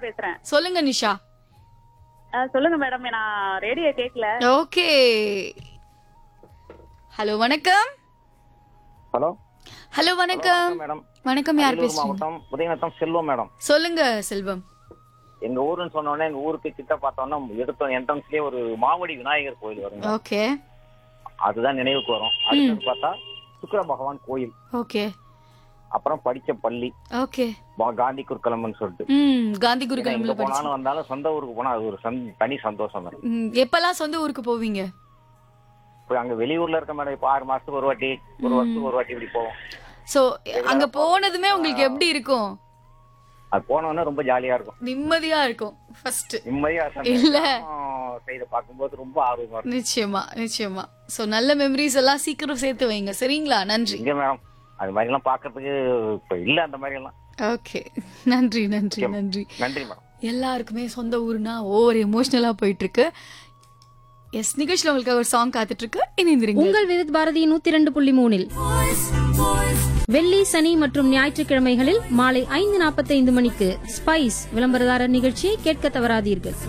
பேசுறேன் சொல்லுங்க நிஷா அஹ், சொல்லுங்க மேடம் நான் ரேடியோ கேட்கல ஓகே ஹலோ வணக்கம் ஹலோ ஹலோ வணக்கம் மேடம் வணக்கம் யார் அரியலூர் பேசுறீங்க மாவட்டம் உதயநத்தம் செல்வம் மேடம் சொல்லுங்க செல்வம் எங்க ஊருன்னு சொன்ன உடனே எங்க ஊருக்கு கிட்ட பார்த்தோம்னா எடுத்த என்ட்ரன்ஸ்லயே ஒரு மாவடி விநாயகர் கோயில் வருங்க ஓகே அதுதான் நினைவுக்கு வரும் அடுத்தது பார்த்தா சுக்கிர பகவான் கோயில் ஓகே அப்புறம் படிச்ச பள்ளி ஓகே பா- காந்தி குருக்கலம்னு சொல்லிட்டு ம் காந்தி ஏன்னா எங்க குருகுலம்ல படிச்சு போனாலும் வந்தாலும் சொந்த ஊருக்கு போனா அது ஒரு சந்- தனி சந்தோஷம் மேடம் ம், எப்பெல்லாம் சொந்த ஊருக்கு போவீங்க இப்போ அங்க வெளியூர்ல இருக்க மேடம் இப்போ ஆறு மாசத்துக்கு ஒரு வாட்டி ஒரு வருஷத்துக்கு ஒரு வாட்டி இப்படி போவோம் சோ அங்க போனதுமே உங்களுக்கு எப்படி இருக்கும் அது போனோன்னா ரொம்ப ஜாலியா இருக்கும் நிம்மதியா இருக்கும் ஃபர்ஸ்ட் நிம்மதியா இல்ல. செய்த பார்க்கும்போது ரொம்ப ஆர்வமா இருக்கும் நிச்சயமா நிச்சயமா சோ நல்ல மெமரிஸ் எல்லாம் சீக்கிரம் சேர்த்து வைங்க சரிங்களா நன்றி இங்க மேடம் அது மாதிரி எல்லாம் பாக்குறதுக்கு இப்ப இல்ல அந்த மாதிரி எல்லாம் ஓகே நன்றி நன்றி நன்றி நன்றி மேடம் எல்லாருக்குமே சொந்த ஊர்னா ஓவர் எமோஷனலா போயிட்டு இருக்கு எஸ் நிகழ்ச்சியில் உங்களுக்கு ஒரு சாங் காத்துட்டு இருக்கு இணைந்திருங்க உங்கள் விருத் பாரதி நூத்தி ரெண்டு புள்ளி மூணில் வெள்ளி சனி மற்றும் ஞாயிற்றுக்கிழமைகளில் மாலை ஐந்து நாற்பத்தைந்து மணிக்கு ஸ்பைஸ் விளம்பரதாரர் நிகழ்ச்சியை கேட்க தவறாதீர்கள்